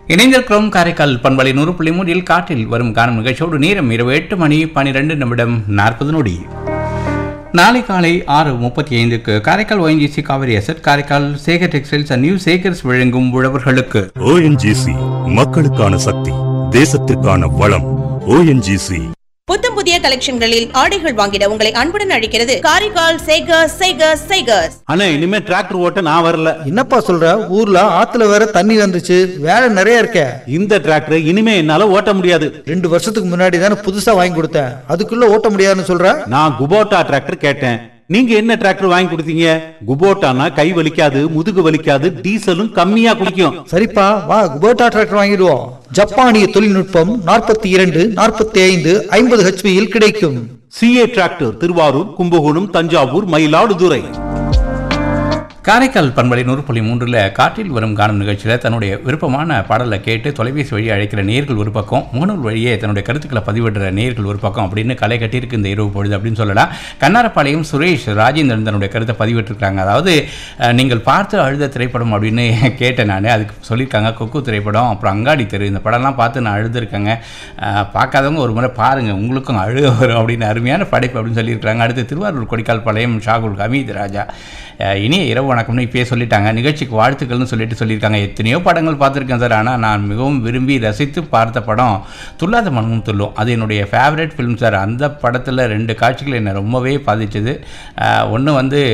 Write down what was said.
இணைந்திருக்கிறோம் காரைக்கால் பண்பலை நூறு புள்ளி மூன்றில் காற்றில் வரும் காணும் நிகழ்ச்சியோடு நேரம் இரவு எட்டு மணி பனிரெண்டு நிமிடம் நாற்பது நொடி நாளை காலை ஆறு முப்பத்தி ஐந்துக்கு Karaikal ONGC Kaveri asset Karaikal Sekar textiles and new Sekars வழங்கும் உழவர்களுக்கு ஓஎன்ஜிசி மக்களுக்கான சக்தி தேசத்திற்கான வளம் ஓஎன்ஜிசி புத்தம் புதிய கலெக்ஷன்களில் ஆடைகள் வாங்கிட உங்களை அன்புடன் அழைக்கிறது காரைக்கால் சேகர்ஸ் சேகர்ஸ் சேகர்ஸ் அண்ணே இனிமே டிராக்டர் ஓட்ட நான் வரல என்னப்பா சொல்ற ஊர்ல ஆத்துல வேற தண்ணி வந்துச்சு வேலை நிறைய இருக்க இந்த டிராக்டர் இனிமே என்னால ஓட்ட முடியாது ரெண்டு வருஷத்துக்கு முன்னாடி தானே புதுசா வாங்கி கொடுத்தேன் அதுக்குள்ள ஓட்ட முடியாதுன்னு சொல்ற நான் குபோட்டா டிராக்டர் கேட்டேன் நீங்க என்ன டிராக்டர் வாங்கி கொடுத்தீங்க குபோட்டானா கை வலிக்காது முதுகு வலிக்காது டீசலும் கம்மியா குடிக்கும் சரிப்பா வா குபோட்டா டிராக்டர் வாங்கிடுவோம் ஜப்பானிய தொழில்நுட்பம் நாற்பத்தி இரண்டு நாற்பத்தி ஐந்து ஐம்பது ஹெச்பியில் கிடைக்கும் சிஏ டிராக்டர் திருவாரூர் கும்பகோணம் தஞ்சாவூர் மயிலாடுதுறை காரைக்கால் பண்பலை நூறு புள்ளி மூன்றில் காற்றில் வரும் காணும் நிகழ்ச்சியில் தன்னுடைய விருப்பமான பாடலை கேட்டு தொலைபேசி வழி அழைக்கிற நேர்கள் ஒரு பக்கம் முகநூல் வழியே தன்னுடைய கருத்துக்களை பதிவிடுற நேர்கள் ஒரு பக்கம் அப்படின்னு களை கட்டியிருக்கு இந்த இரவு பொழுது அப்படின்னு சொல்லலாம் கண்ணாரப்பாளையம் சுரேஷ் ராஜேந்திரன் தன்னுடைய கருத்தை பதிவிட்டிருக்காங்க அதாவது அஹ், நீங்கள் பார்த்து அழுத திரைப்படம் அப்படின்னு கேட்டேன் நான் அதுக்கு சொல்லியிருக்காங்க கொக்கு திரைப்படம் அப்புறம் அங்காடி தெரு இந்த படம்லாம் பார்த்து நான் அழுதுருக்கேங்க அஹ், பார்க்காதவங்க ஒரு முறை பாருங்கள் உங்களுக்கும் அழுக வரும் அப்படின்னு அருமையான படைப்பு அப்படின்னு சொல்லியிருக்காங்க அடுத்து திருவாரூர் கொடிக்கால் பாளையம் ஷாகுல் ஹமீத் ராஜா அஹ், இனிய இரவு வணக்கம்னு இப்பயே சொல்லிட்டாங்க நிகழ்ச்சிக்கு வாழ்த்துக்கள்னு சொல்லிட்டு சொல்லியிருக்காங்க எத்தனையோ படங்கள் பார்த்துருக்கேன் சார் ஆனால் நான் மிகவும் விரும்பி ரசித்து பார்த்த படம் துல்லாத மனமும் துள்ளும் அது என்னுடைய ஃபேவரட் ஃபிலிம் சார் அந்த படத்தில் ரெண்டு காட்சிகள் என்னை ரொம்பவே பாதிச்சது ஒன்று வந்து